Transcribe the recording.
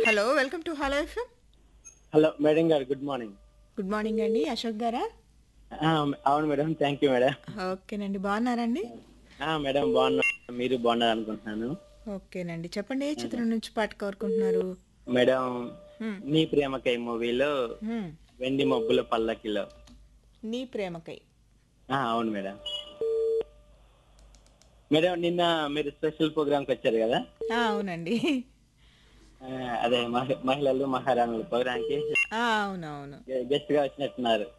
Hello welcome to hello FM hello madam గారు good morning good morning అండి అశోక్ గారా ఆ, అవును మేడం థ్యాంక్ యూ మేడం ఓకేనండి బాగున్నారండి ఆ, మేడం బాగున్నా మీరు బాగున్నారు అనుకుంటున్నాను ఓకేనండి చెప్పండి ఏ చిత్రం నుంచి పాట కోరుకుంటున్నారు మేడం హ్మ్, నీ ప్రేమకై మూవీలో హ్మ్. వెండి మబ్బుల పల్లకిలో నీ ప్రేమకై ఆ, అవును మేడం మేడం నిన్న మీరు స్పెషల్ ప్రోగ్రామ్కి వచ్చారు కదా ఆ, అవునండి ఆ, అదే మహి- మహిళలు మహారాణుల ప్రోగ్రామ్కి ఆ, అవునవును గెస్ట్ గా వచ్చినట్టున్నారు